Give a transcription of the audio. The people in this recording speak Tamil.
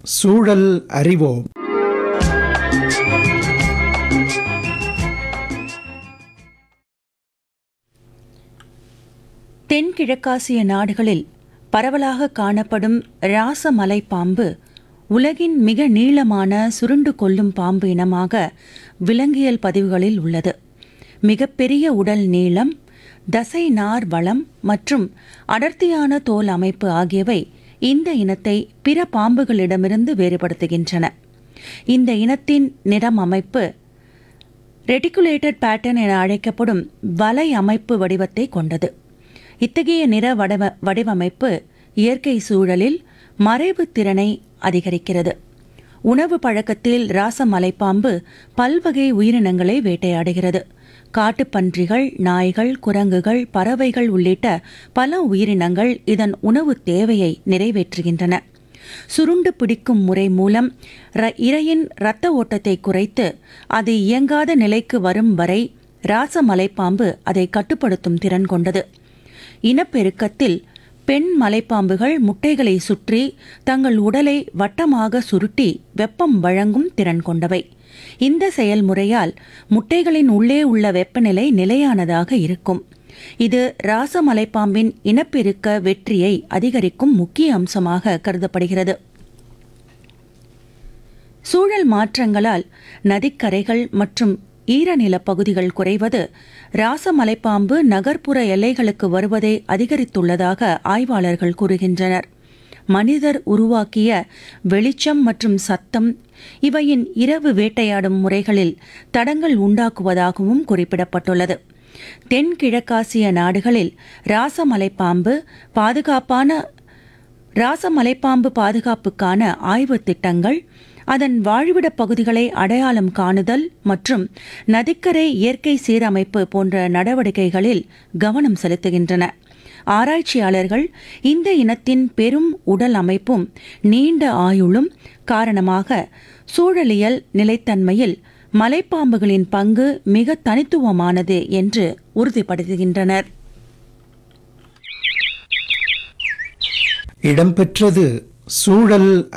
சூழல் அறிவோம் தென்கிழக்காசிய நாடுகளில் பரவலாக காணப்படும் ராசமலை பாம்பு உலகின் மிக நீளமான சுருண்டு கொல்லும் பாம்பு இனமாக விலங்கியல் பதிவுகளில் உள்ளது மிகப்பெரிய உடல் நீளம் தசை நார் வளம் மற்றும் அடர்த்தியான தோல் அமைப்பு ஆகியவை இந்த இனத்தை பிற பாம்புகளிடமிருந்து வேறுபடுத்துகின்றன இந்த இனத்தின் நிறம் அமைப்பு ரெட்டிகுலேட்டட் பேட்டர்ன் என அழைக்கப்படும் வலை அமைப்பு வடிவத்தை கொண்டது இத்தகைய நிற வடிவ வடிவமைப்பு இயற்கை சூழலில் மறைவு திறனை அதிகரிக்கிறது உணவு பழக்கத்தில் ராசமலைப்பாம்பு பல்வகை உயிரினங்களை வேட்டையாடுகிறது காட்டுப்பன்றிகள் நாய்கள் குரங்குகள் பறவைகள் உள்ளிட்ட பல உயிரினங்கள் இதன் உணவு தேவையை நிறைவேற்றுகின்றன சுருண்டு பிடிக்கும் முறை மூலம் ர- இரையின் இரத்த ஓட்டத்தை குறைத்து அது இயங்காத நிலைக்கு வரும் வரை ராசமலைப்பாம்பு அதை கட்டுப்படுத்தும் திறன் கொண்டது இனப்பெருக்கத்தில் பெண் மலைப்பாம்புகள் முட்டைகளை சுற்றி தங்கள் உடலை வட்டமாக சுருட்டி வெப்பம் வழங்கும் திறன் கொண்டவை இந்த செயல்முறையால் முட்டைகளின் உள்ளே உள்ள வெப்பநிலை நிலையானதாக இருக்கும் இது ராசமலைப்பாம்பின் இனப்பெருக்க வெற்றியை அதிகரிக்கும் முக்கிய அம்சமாக கருதப்படுகிறது சூழல் மாற்றங்களால் நதிக்கரைகள் மற்றும் ஈரநிலப் பகுதிகள் குறைவது ராசமலைப்பாம்பு நகர்ப்புற எல்லைகளுக்கு வருவதை அதிகரித்துள்ளதாக ஆய்வாளர்கள் கூறுகின்றனர் மனிதர் உருவாக்கிய வெளிச்சம் மற்றும் சத்தம் இவையின் இரவு வேட்டையாடும் முறைகளில் தடங்கள் உண்டாக்குவதாகவும் குறிப்பிடப்பட்டுள்ளது தென்கிழக்காசிய நாடுகளில் ராசமலைப்பாம்பு பாதுகாப்பான ராசமலைப்பாம்பு பாதுகாப்புக்கான ஆய்வுத் திட்டங்கள் அதன் வாழ்விடப் பகுதிகளை அடையாளம் காணுதல் மற்றும் நதிக்கரை இயற்கை சீரமைப்பு போன்ற நடவடிக்கைகளில் கவனம் செலுத்துகின்றன ஆராய்ச்சியாளர்கள் இந்த இனத்தின் பெரும் உடல் அமைப்பும் நீண்ட ஆயுளும் காரணமாக சூழலியல் நிலைத்தன்மையில் மலைப்பாம்புகளின் பங்கு மிக தனித்துவமானது என்று உறுதிப்படுத்துகின்றனர் இடம்பெற்றது சூழல்